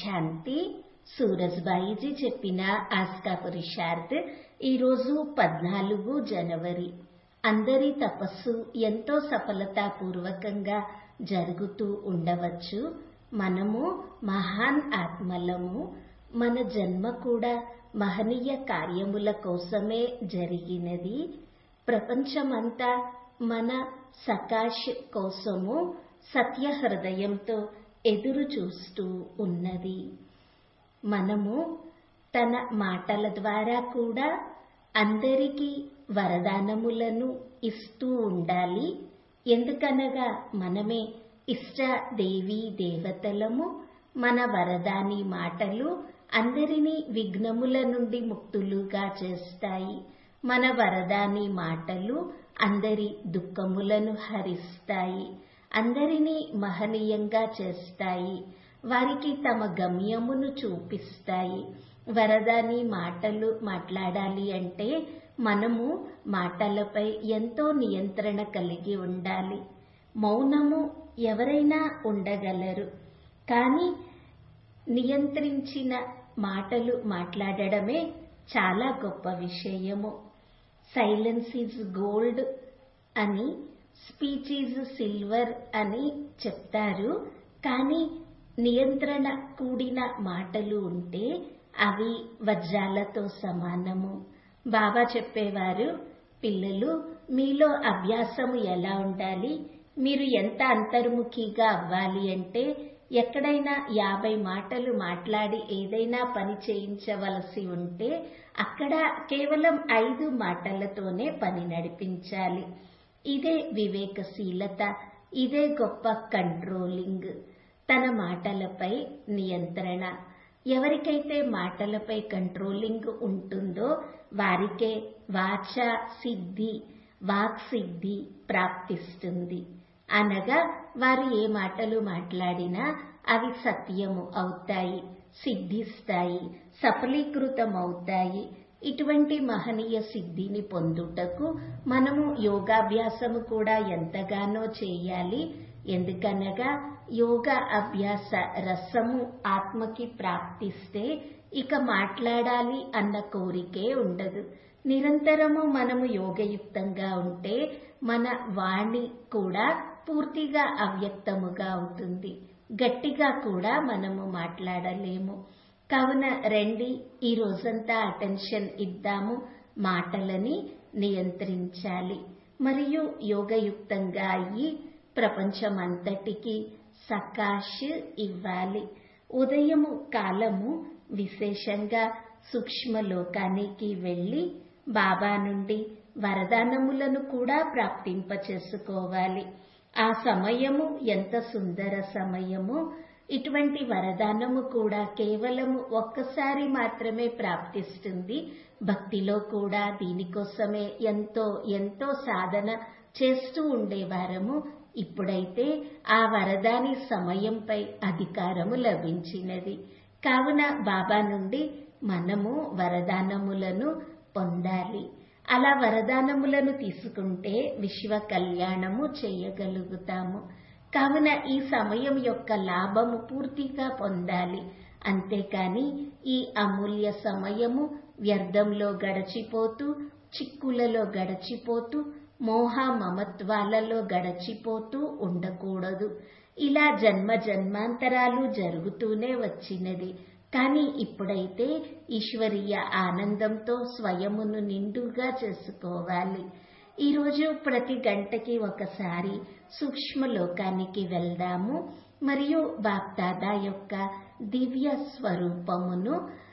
శాంతి సూరజ్బాయిజీ చెప్పిన ఆస్కా పురుషార్థ్ ఈరోజు పద్నాలుగు జనవరి అందరి తపస్సు ఎంతో సఫలతాపూర్వకంగా జరుగుతూ ఉండవచ్చు మనము మహాన్ ఆత్మలము మన జన్మ కూడా మహనీయ కార్యముల కోసమే జరిగినది ప్రపంచమంతా మన సకాష్ కోసము సత్య హృదయంతో ఎదురు చూస్తూ ఉన్నది మనము తన మాటల ద్వారా కూడా అందరికీ వరదానములను ఇస్తూ ఉండాలి ఎందుకనగా మనమే ఇష్ట దేవీ దేవతలము మన వరదాని మాటలు అందరినీ విఘ్నముల నుండి ముక్తులుగా చేస్తాయి మన వరదాని మాటలు అందరి దుఃఖములను హరిస్తాయి అందరినీ మహనీయంగా చేస్తాయి వారికి తమ గమ్యమును చూపిస్తాయి వరదాని మాటలు మాట్లాడాలి అంటే మనము మాటలపై ఎంతో నియంత్రణ కలిగి ఉండాలి మౌనము ఎవరైనా ఉండగలరు కానీ నియంత్రించిన మాటలు మాట్లాడడమే చాలా గొప్ప విషయము సైలెన్స్ ఈజ్ గోల్డ్ అని స్పీచ్ ఈజ్ సిల్వర్ అని చెప్తారు కానీ నియంత్రణ కూడిన మాటలు ఉంటే అవి వజ్రాలతో సమానము బాబా చెప్పేవారు పిల్లలు మీలో అభ్యాసము ఎలా ఉండాలి మీరు ఎంత అంతర్ముఖిగా అవ్వాలి అంటే ఎక్కడైనా యాభై మాటలు మాట్లాడి ఏదైనా పని చేయించవలసి ఉంటే అక్కడ కేవలం ఐదు మాటలతోనే పని నడిపించాలి ఇదే వివేకశీలత ఇదే గొప్ప కంట్రోలింగ్ తన మాటలపై నియంత్రణ ఎవరికైతే మాటలపై కంట్రోలింగ్ ఉంటుందో వారికే వాచ సిద్ధి వాక్ సిద్ధి ప్రాప్తిస్తుంది అనగా వారు ఏ మాటలు మాట్లాడినా అవి సత్యము అవుతాయి సిద్ధిస్తాయి సఫలీకృతమవుతాయి ఇటువంటి మహనీయ సిద్ధిని పొందుటకు మనము యోగాభ్యాసము కూడా ఎంతగానో చేయాలి ఎందుకనగా యోగ అభ్యాస రసము ఆత్మకి ప్రాప్తిస్తే ఇక మాట్లాడాలి అన్న కోరికే ఉండదు నిరంతరము మనము యోగయుక్తంగా ఉంటే మన వాణి కూడా పూర్తిగా అవ్యక్తముగా అవుతుంది గట్టిగా కూడా మనము మాట్లాడలేము కావున రండి ఈ రోజంతా అటెన్షన్ ఇద్దాము మాటలని నియంత్రించాలి మరియు యోగయుక్తంగా అయ్యి ప్రపంచమంతటికి సకాష్ ఇవ్వాలి ఉదయము కాలము విశేషంగా సూక్ష్మలోకానికి వెళ్ళి బాబా నుండి వరదానములను కూడా ప్రాప్తింపచేసుకోవాలి ఆ సమయము ఎంత సుందర సమయము ఇటువంటి వరదానము కూడా కేవలము ఒక్కసారి మాత్రమే ప్రాప్తిస్తుంది భక్తిలో కూడా దీనికోసమే ఎంతో ఎంతో సాధన చేస్తూ ఉండేవారము ఇప్పుడైతే ఆ వరదాని సమయంపై అధికారము లభించినది కావున బాబా నుండి మనము వరదానములను పొందాలి అలా వరదానములను తీసుకుంటే విశ్వ కళ్యాణము చేయగలుగుతాము కావున ఈ సమయం యొక్క లాభము పూర్తిగా పొందాలి అంతేకాని ఈ అమూల్య సమయము వ్యర్థంలో గడచిపోతూ చిక్కులలో గడచిపోతూ మోహ మమత్వాలలో గడచిపోతూ ఉండకూడదు ఇలా జన్మ జన్మాంతరాలు జరుగుతూనే వచ్చినది కానీ ఇప్పుడైతే ఈశ్వరీయ ఆనందంతో స్వయమును నిండుగా చేసుకోవాలి ఈరోజు ప్రతి గంటకి ఒకసారి సూక్ష్మలోకానికి వెళ్దాము మరియు బాప్దాదా యొక్క దివ్య స్వరూపమును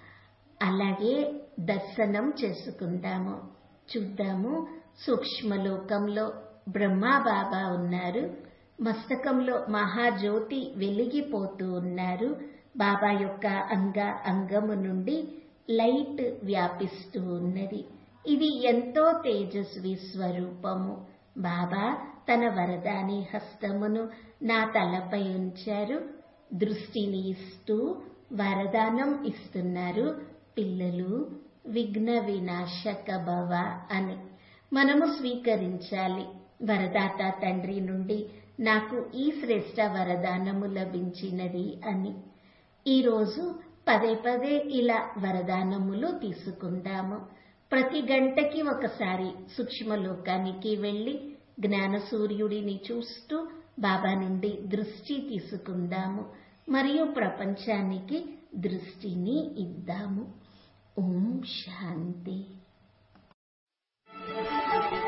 అలాగే దర్శనం చేసుకుందాము చూద్దాము సూక్ష్మలోకంలో బ్రహ్మా బాబా ఉన్నారు మస్తకంలో మహాజ్యోతి వెలిగిపోతూ ఉన్నారు బాబా యొక్క అంగ అంగము నుండి లైట్ వ్యాపిస్తూ ఉన్నది ఇది ఎంతో తేజస్వి స్వరూపము బాబా తన వరదాని హస్తమును నా తలపై ఉంచారు దృష్టిని ఇస్తూ వరదానం ఇస్తున్నారు పిల్లలు విఘ్న వినాశక భవ అని మనము స్వీకరించాలి వరదాత తండ్రి నుండి నాకు ఈ శ్రేష్ట వరదానము లభించినది అని ఈరోజు పదే పదే ఇలా వరదానములు తీసుకుందాము ప్రతి గంటకి ఒకసారి సూక్ష్మలోకానికి వెళ్లి జ్ఞాన సూర్యుడిని చూస్తూ బాబా నుండి దృష్టి తీసుకుందాము మరియు ప్రపంచానికి దృష్టిని ఇద్దాము ఓం శాంతి